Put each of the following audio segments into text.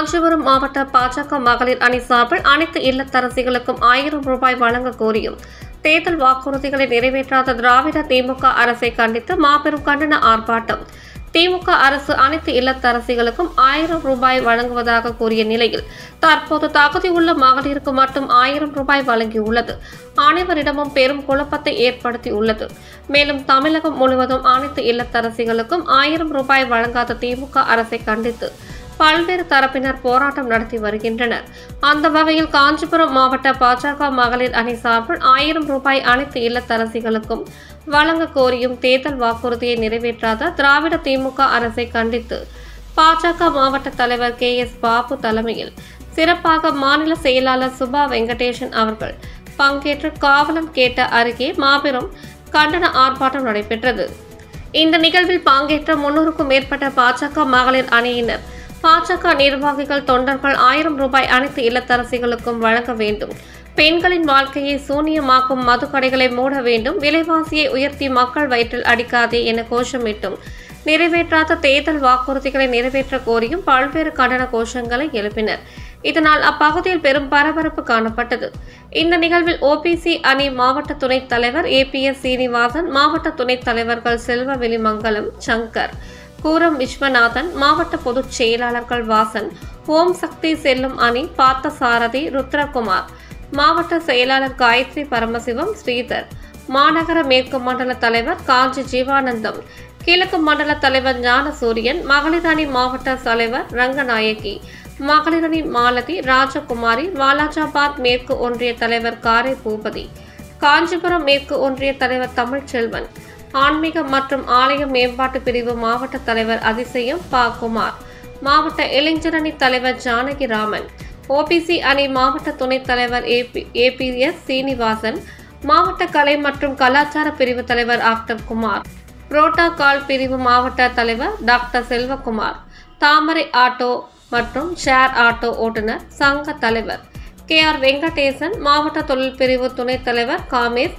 காஞ்சிபுரம் மாவட்ட பாஜக மகளிர் அணி சார்பில் அனைத்து இல்லத்தரசிகளுக்கும் ஆயிரம் ரூபாய் வழங்க கோரியும் தேர்தல் வாக்குறுதிகளை நிறைவேற்றாத திராவிட திமுக அரசை கண்டித்து மாபெரும் கண்டன ஆர்ப்பாட்டம் திமுக அரசு அனைத்து இல்லத்தரசிகளுக்கும் ஆயிரம் ரூபாய் வழங்குவதாக கூறிய நிலையில் தற்போது தகுதியுள்ள மகளிருக்கு மட்டும் ஆயிரம் ரூபாய் வழங்கியுள்ளது அனைவரிடமும் பெரும் குழப்பத்தை ஏற்படுத்தியுள்ளது மேலும் தமிழகம் முழுவதும் அனைத்து இல்லத்தரசிகளுக்கும் ஆயிரம் ரூபாய் வழங்காத திமுக அரசை கண்டித்து பல்வேறு தரப்பினர் போராட்டம் நடத்தி வருகின்றனர் அந்த வகையில் காஞ்சிபுரம் மாவட்ட பாஜக மகளிர் அணி சார்பில் ஆயிரம் ரூபாய் அனைத்து இல்லத்தரசிகளுக்கும் வழங்க கோரியும் தேர்தல் வாக்குறுதியை நிறைவேற்றாத திராவிட திமுக அரசை கண்டித்து பாஜக மாவட்ட தலைவர் கே எஸ் பாபு தலைமையில் சிறப்பாக மாநில செயலாளர் சுபா வெங்கடேசன் அவர்கள் பங்கேற்று காவலம் கேட்ட அருகே மாபெரும் கண்டன ஆர்ப்பாட்டம் நடைபெற்றது இந்த நிகழ்வில் பங்கேற்ற முன்னூறுக்கும் மேற்பட்ட பாஜக மகளிர் அணியினர் பாஜக நிர்வாகிகள் தொண்டர்கள் ஆயிரம் ரூபாய் அனைத்து இல்லத்தரசிகளுக்கும் வழங்க வேண்டும் பெண்களின் வாழ்க்கையை சூனியமாக்கும் மதுக்கடைகளை மூட வேண்டும் விலைவாசியை உயர்த்தி மக்கள் வயிற்றில் அடிக்காதே என கோஷமிட்டும் நிறைவேற்றாத தேர்தல் வாக்குறுதிகளை நிறைவேற்ற கோரியும் பல்வேறு கண்டன கோஷங்களை எழுப்பினர் இதனால் அப்பகுதியில் பெரும் பரபரப்பு காணப்பட்டது இந்த நிகழ்வில் ஓபிசி அணி மாவட்ட துணைத் தலைவர் ஏபிஎஸ் சீனிவாசன் மாவட்ட துணைத் தலைவர்கள் செல்வ வெளிமங்கலம் சங்கர் கூரம் விஸ்வநாதன் மாவட்ட பொதுச் செயலாளர்கள் வாசன் ஓம் சக்தி செல்லும் அணி பார்த்தசாரதி ருத்ரகுமார் மாவட்ட செயலாளர் காயத்ரி பரமசிவம் ஸ்ரீதர் மாநகர மேற்கு மண்டல தலைவர் காஞ்சி ஜீவானந்தம் கிழக்கு மண்டல தலைவர் ஞானசூரியன் மகளிர் அணி மாவட்ட தலைவர் ரங்கநாயகி மகளிர் அணி மாலதி ராஜகுமாரி வாலாஜாபாத் மேற்கு ஒன்றிய தலைவர் காரை பூபதி காஞ்சிபுரம் மேற்கு ஒன்றிய தலைவர் தமிழ்ச்செல்வன் ஆன்மீக மற்றும் ஆலய மேம்பாட்டு பிரிவு மாவட்ட தலைவர் அதிசயம் பா குமார் மாவட்ட இளைஞரணி தலைவர் ஜானகிராமன் ஓபிசி அணி மாவட்ட துணைத் தலைவர் ஏபி ஏபிஎஸ் சீனிவாசன் மாவட்ட கலை மற்றும் கலாச்சார பிரிவு தலைவர் ஆக்டர் குமார் புரோட்டோகால் பிரிவு மாவட்ட தலைவர் டாக்டர் செல்வகுமார் தாமரை ஆட்டோ மற்றும் ஷேர் ஆட்டோ ஓட்டுநர் சங்க தலைவர் கே ஆர் வெங்கடேசன் மாவட்ட தொழில் பிரிவு துணைத் தலைவர் காமேஷ்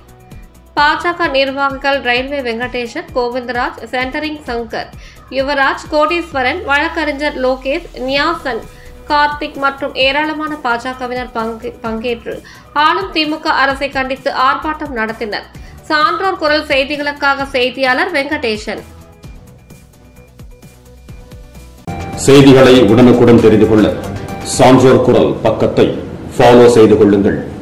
பாஜக நிர்வாகிகள் ரயில்வே வெங்கடேசன் கோவிந்தராஜ் சென்டரிங் சங்கர் யுவராஜ் கோடீஸ்வரன் வழக்கறிஞர் லோகேஷ் நியாசன் கார்த்திக் மற்றும் ஏராளமான பாஜகவினர் பங்கு பங்கேற்று ஆளும் திமுக அரசை கண்டித்து ஆர்ப்பாட்டம் நடத்தினர் சான்றோர் குரல் செய்திகளுக்காக செய்தியாளர் வெங்கடேசன் செய்திகளை உடனுக்குடன் தெரிந்து கொள்ள சான்றோர் குரல் பக்கத்தை ஃபாலோ செய்து கொள்ளுங்கள்